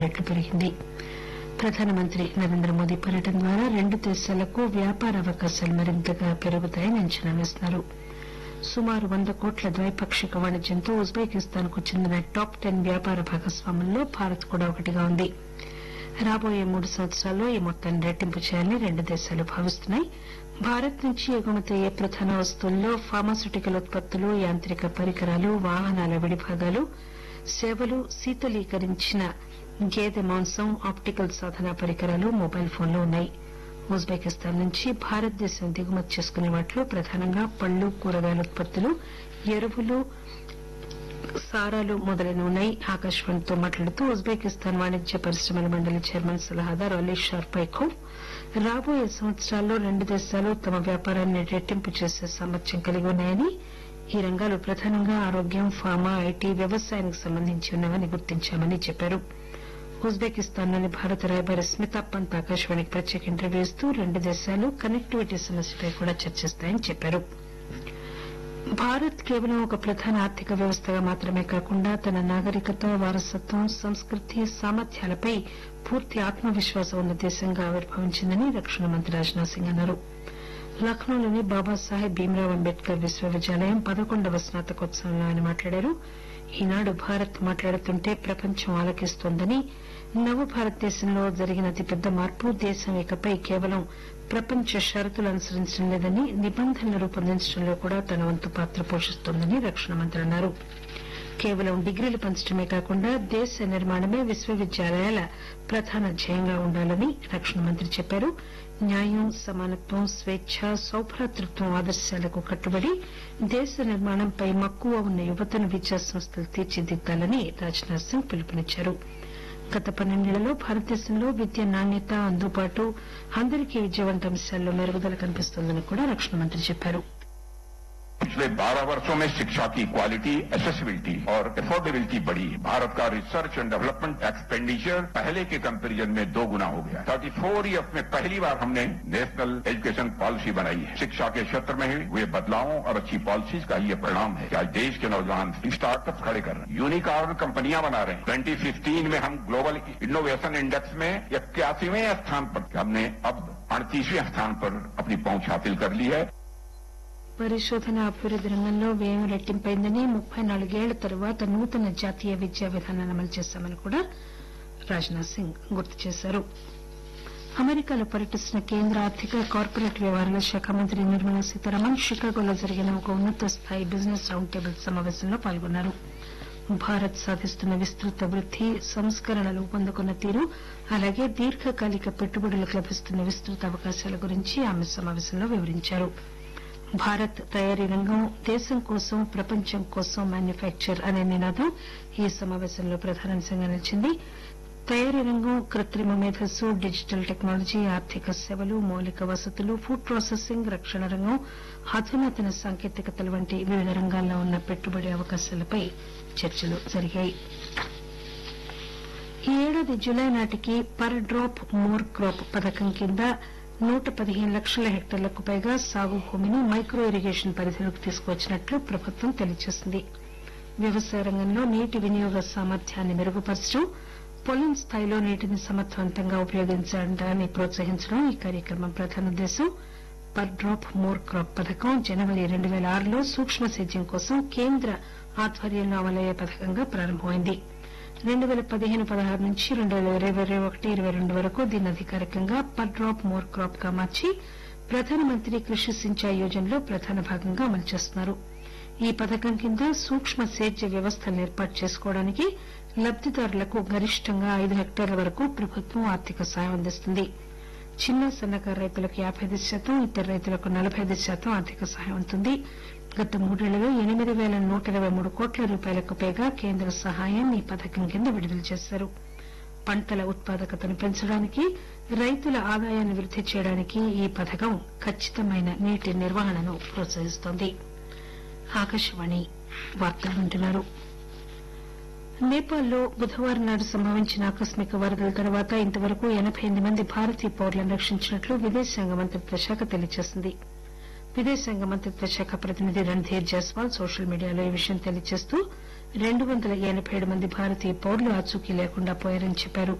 రెట్లు పెరిగింది ప్రధానమంత్రి నరేంద్ర మోదీ పర్యటన ద్వారా రెండు దేశాలకు వ్యాపార అవకాశాలు మరింతగా పెరుగుతాయని అంచనా వేస్తున్నారు సుమారు వంద కోట్ల ద్వైపాక్షిక వాణిజ్యంతో ఉజ్బెకిస్తాన్ కు చెందిన టాప్ టెన్ వ్యాపార భాగస్వాముల్లో భారత్ కూడా ఒకటిగా ఉంది రాబోయే మూడు సంవత్సరాల్లో ఈ మొత్తాన్ని రెట్టింపు చేయాలని రెండు దేశాలు భావిస్తున్నాయి భారత్ నుంచి ఎగుమతయ్యే ప్రధాన వస్తువుల్లో ఫార్మాస్యూటికల్ ఉత్పత్తులు యాంత్రిక పరికరాలు వాహనాల విడిభాగాలు సేవలు శీతలీకరించిన గేదె మాంసం ఆప్టికల్ సాధన పరికరాలు మొబైల్ ఫోన్లు ఉన్నాయి ఉజ్బెకిస్తాన్ నుంచి భారతదేశం దిగుమతి చేసుకునే వాటిలో ప్రధానంగా పళ్లు కూరగాయల ఉత్పత్తులు ఎరువులు సారాలు మొదలైనవి ఉన్నాయి ఆకాశవాణితో మాట్లాడుతూ ఉజ్బెకిస్తాన్ వాణిజ్య పరిశ్రమల మండలి చైర్మన్ సలహాదారు అలీ షార్పైఖోవ్ రాబోయే సంవత్సరాల్లో రెండు దేశాలు తమ వ్యాపారాన్ని రెట్టింపు చేసే సామర్థ్యం కలిగి ఉన్నాయని ఈ రంగాలు ప్రధానంగా ఆరోగ్యం ఫార్మా ఐటీ వ్యవసాయానికి సంబంధించి ఉన్నవని గుర్తించామని చెప్పారు ఉజ్బెకిస్తాన్లోని భారత రాయబారి స్మితా పంత్ ఆకాశవాణికి ప్రత్యేక ఇంటర్వ్యూ ఇస్తూ రెండు దేశాలు కనెక్టివిటీ సమస్యపై కూడా చర్చిస్తాయని చెప్పారు భారత్ కేవలం ఒక ప్రధాన ఆర్థిక వ్యవస్థగా మాత్రమే కాకుండా తన నాగరికత వారసత్వం సంస్కృతి సామర్థ్యాలపై పూర్తి ఆత్మవిశ్వాసం ఉన్న దేశంగా ఆవిర్భవించిందని రక్షణ మంత్రి రాజ్నాథ్ సింగ్ అన్నారు లక్నోలోని బాబాసాహెబ్ భీమ్రావ్ అంబేద్కర్ విశ్వవిద్యాలయం పదకొండవ స్నాతకోత్సవంలో ఆయన మాట్లాడారు ఈనాడు భారత్ మాట్లాడుతుంటే ప్రపంచం ఆలకిస్తోందని నవ భారతదేశంలో జరిగిన అతిపెద్ద మార్పు దేశం ఇకపై కేవలం ప్రపంచ షరతులు అనుసరించడం లేదని నిబంధనలు రూపొందించడంలో కూడా తన వంతు పాత్ర పోషిస్తోందని రక్షణ మంత్రి అన్నారు కేవలం డిగ్రీలు పంచడమే కాకుండా దేశ నిర్మాణమే విశ్వవిద్యాలయాల ప్రధాన ధ్యేయంగా ఉండాలని రక్షణ మంత్రి చెప్పారు న్యాయం సమానత్వం స్వేచ్ఛ సౌభ్రాతృత్వం ఆదర్శాలకు కట్టుబడి దేశ నిర్మాణంపై మక్కువ ఉన్న యువతను విద్యా సంస్థలు తీర్చిదిద్దాలని రాజ్నాథ్ సింగ్ పిలుపునిచ్చారు గత పన్నెండేళ్లలో భారతదేశంలో విద్య నాణ్యత అందుబాటు అందరికీ విద్య వంటి అంశాల్లో మెరుగుదల కనిపిస్తోందని కూడా రక్షణ మంత్రి చెప్పారు पिछले 12 वर्षों में शिक्षा की क्वालिटी एसेसिबिलिटी और अफोर्डेबिलिटी बढ़ी है भारत का रिसर्च एंड डेवलपमेंट एक्सपेंडिचर पहले के कंपैरिजन में दो गुना हो गया थर्टी फोर ईयर्स में पहली बार हमने नेशनल एजुकेशन पॉलिसी बनाई है शिक्षा के क्षेत्र में हुए बदलावों और अच्छी पॉलिसीज का ये परिणाम है कि आज देश के नौजवान स्टार्टअप खड़े कर रहे हैं यूनिकॉर्न कंपनियां बना रहे हैं ट्वेंटी फिफ्टीन में हम ग्लोबल इनोवेशन इंडेक्स में इक्यासीवें स्थान पर हमने अब अड़तीसवें स्थान पर अपनी पहुंच हासिल कर ली है పరిశోధన అభివృద్ది రంగంలో వ్యయం రెట్టింపైందని ముప్పై నాలుగేళ్ల తరువాత నూతన జాతీయ విద్యా విధానాన్ని అమలు చేశామని కూడా రాజ్నాథ్ సింగ్ గుర్తు చేశారు అమెరికాలో పర్యటిస్తున్న కేంద్ర ఆర్థిక కార్పొరేట్ వ్యవహారాల శాఖ మంత్రి నిర్మలా సీతారామన్ షికాగోలో జరిగిన ఒక ఉన్నత స్థాయి బిజినెస్ రౌండ్ టేబుల్ సమావేశంలో పాల్గొన్నారు భారత్ సాధిస్తున్న విస్తృత వృద్ది సంస్కరణలు పొందుకున్న తీరు అలాగే దీర్ఘకాలిక పెట్టుబడులకు లభిస్తున్న విస్తృత అవకాశాల గురించి ఆమె సమావేశంలో వివరించారు భారత్ తయారీ రంగం దేశం కోసం ప్రపంచం కోసం మ్యానుఫ్యాక్చర్ అనే నినాదం ఈ సమావేశంలో ప్రధానాంశంగా నిలిచింది తయారీ రంగం కృత్రిమ మేధస్సు డిజిటల్ టెక్నాలజీ ఆర్థిక సేవలు మౌలిక వసతులు ఫుడ్ ప్రాసెసింగ్ రక్షణ రంగం అధునాతన సాంకేతికతల వంటి వివిధ రంగాల్లో ఉన్న పెట్టుబడి అవకాశాలపై చర్చలు జరిగాయి ఈ ఏడాది జులై నాటికి పర్ డ్రాప్ మోర్ క్రాప్ పథకం కింద నూట పదిహేను లక్షల హెక్టార్లకు పైగా సాగు భూమిని మైక్రో ఇరిగేషన్ పరిధిలోకి తీసుకువచ్చినట్లు ప్రభుత్వం తెలియజేసింది వ్యవసాయ రంగంలో నీటి వినియోగ సామర్థ్యాన్ని మెరుగుపరచడం పొలం స్థాయిలో నీటిని సమర్థవంతంగా ఉపయోగించడాన్ని ప్రోత్సహించడం ఈ కార్యక్రమం ప్రధాన ఉద్దేశం పర్ డ్రాప్ మోర్ క్రాప్ పథకం జనవరి రెండు పేల ఆరులో సూక్ష్మ సేద్యం కోసం కేంద్ర ఆధ్వర్యంలో అమలయ్యే పథకంగా ప్రారంభమైంది రెండు పేల పదిహేను పదహారు నుంచి రెండు పేల ఇరవై ఇరవై ఒకటి ఇరవై రెండు వరకు దీన్ని అధికారికంగా పర్ డ్రాప్ మోర్ క్రాప్ గా మార్చి ప్రధానమంత్రి కృషి సించాయి యోజనలో ప్రధాన భాగంగా అమలు చేస్తున్నారు ఈ పథకం కింద సూక్ష్మ సేద్య వ్యవస్థలను ఏర్పాటు చేసుకోవడానికి లబ్దిదారులకు గరిష్టంగా ఐదు హెక్టార్ల వరకు ప్రభుత్వం ఆర్థిక సాయం అందిస్తుంది చిన్న సన్నకారు రైతులకు యాబై ఐదు శాతం ఇతర రైతులకు నలబై ఐదు శాతం ఆర్థిక సహాయం ఉంటుంది గత మూడేళ్లలో ఎనిమిది పేల నూట ఇరవై మూడు కోట్ల రూపాయలకు పైగా కేంద్ర సహాయం ఈ పథకం కింద విడుదల చేశారు పంటల ఉత్పాదకతను పెంచడానికి రైతుల ఆదాయాన్ని వృద్ది చేయడానికి ఈ పథకం ఖచ్చితమైన నీటి నిర్వహణను ప్రోత్సహిస్తోంది ఆకాశవాణి వార్తలు వింటున్నారు నేపాల్లో బుధవారం నాడు సంభవించిన ఆకస్మిక వరదల తర్వాత ఇంతవరకు ఎనబై ఎనిమిది మంది భారతీయ పౌరులను రక్షించినట్లు విదేశాంగ మంత్రిత్వ శాఖ తెలియజేసింది విదేశాంగ మంత్రిత్వ శాఖ ప్రతినిధి రణ్ధీర్ జైస్వాల్ సోషల్ మీడియాలో ఈ విషయం తెలియజేస్తూ రెండు వందల ఎనబై ఏడు మంది భారతీయ పౌరులు ఆచూకీ లేకుండా పోయారని చెప్పారు